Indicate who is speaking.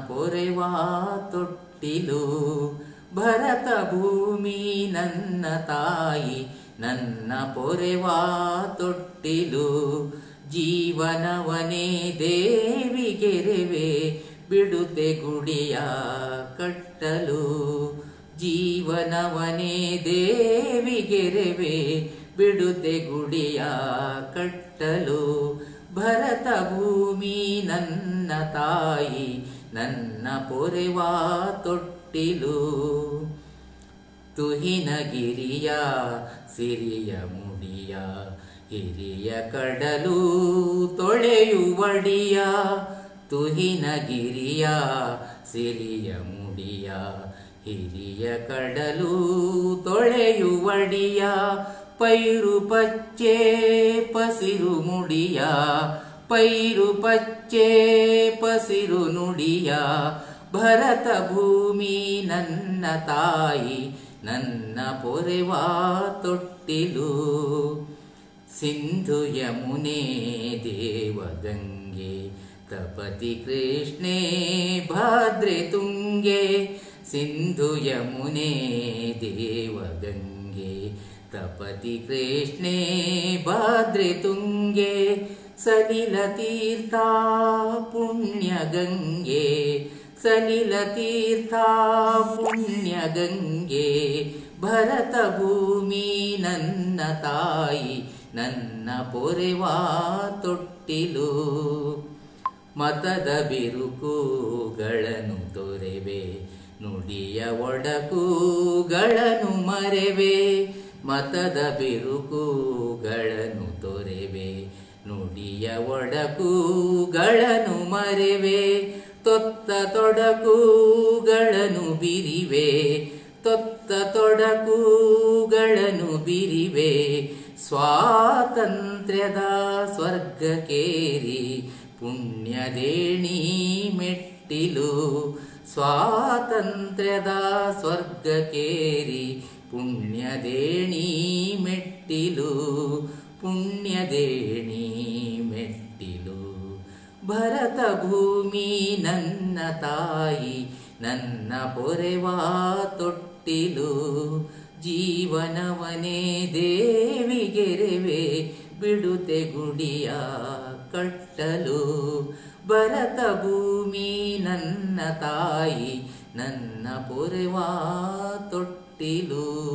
Speaker 1: ಪೊರೆವಾ ತೊಟ್ಟಿಲು ಭರತ ಭೂಮಿ ನನ್ನ ತಾಯಿ ನನ್ನ ಪೊರೆವಾ ತೊಟ್ಟಿಲು ಜೀವನವನೇ ದೇವಿಗೆರೆವೆ ಬಿಡುತ್ತೆ ಗುಡಿಯ ಕಟ್ಟಲು ಜೀವನವನೇ ದೇವಿಗೆರೆವೆ ಬಿಡುತ್ತೆ ಗುಡಿಯ ಕಟ್ಟಲು ಭರತ ಭೂಮಿ ನನ್ನ ತಾಯಿ ನನ್ನ ಪೊರೆವಾ ತೊಟ್ಟಿಲು ತುಹಿನಗಿರಿಯ ಸಿರಿಯ ಮುಡಿಯ ಹಿರಿಯ ಕಡಲು ತೊಳೆಯುವಡಿಯ ತುಹಿನಗಿರಿಯ ಸಿರಿಯ ಮುಡಿಯ ಹಿರಿಯ ಕಡಲು ತೊಳೆಯುವಡಿಯ ಪೈರು ಪಚ್ಚೆ ಪಸಿರು ಮುಡಿಯ ಪೈರು ಪಚ್ಚೆ ಪಸಿರು ನುಡಿಯ ಭರತ ಭೂಮಿ ನನ್ನ ತಾಯಿ ನನ್ನ ಪೊರೆವಾ ತೊಟ್ಟಿಲು ಸಿಂಧು ಯಮುನೆ ದೇವಗಂಗೆ ತಪತಿ ಕೃಷ್ಣೆ ಭದ್ರೆ ತುಂಗೆ ಸಿಂಧು ಯಮುನೆ ದೇವಗಂಗೆ ತಪತಿ ಕೃಷ್ಣೆ ಭದ್ರೆ ತುಂಗೆ ಸಲಿಲ ತೀರ್ಥ ಪುಣ್ಯ ಗಂಗೆ ಸಲಿಲ ತೀರ್ಥ ಪುಣ್ಯ ಗಂಗೆ ಭರತ ಭೂಮಿ ನನ್ನ ತಾಯಿ ನನ್ನ ಪೊರೆವಾ ತೊಟ್ಟಿಲು ಮತದ ಬಿರುಕುಗಳನ್ನು ತೊರೆವೆ ನುಡಿಯ ಒಡಕುಗಳನ್ನು ಮರೆವೆ ಮತದ ಬಿರುಕುಗಳನ್ನು ತೊರೆವೆ ನುಡಿಯ ಒಡಕುಗಳನ್ನು ಮರೆವೆ ತೊತ್ತ ತೊಡಕುಗಳನ್ನು ಬಿರಿವೆ ತೊತ್ತ ತೊಡಕುಗಳನ್ನು ಬಿರಿವೆ ಸ್ವಾತಂತ್ರ್ಯದ ಸ್ವರ್ಗಕೇರಿ ಪುಣ್ಯದೇಣಿ ಮೆಟ್ಟಿಲು ಸ್ವಾತಂತ್ರ್ಯದ ಸ್ವರ್ಗಕೇರಿ ಪುಣ್ಯದೇಣಿ ಮೆಟ್ಟಿಲು ಪುಣ್ಯದೇಣಿ ಮೆಟ್ಟಿಲು ಭರತ ಭೂಮಿ ನನ್ನ ತಾಯಿ ನನ್ನ ಪೊರೆವಾ ತೊಟ್ಟಿಲು ಜೀವನವನೇ ದೇವಿಗೆರೆವೆ ಬಿಡುತ್ತೆ ಗುಡಿಯ ಕಟ್ಟಲು ಭರತ ಭೂಮಿ ನನ್ನ ತಾಯಿ ನನ್ನ ಪೊರೆವಾ ತೊಟ್ಟಿಲು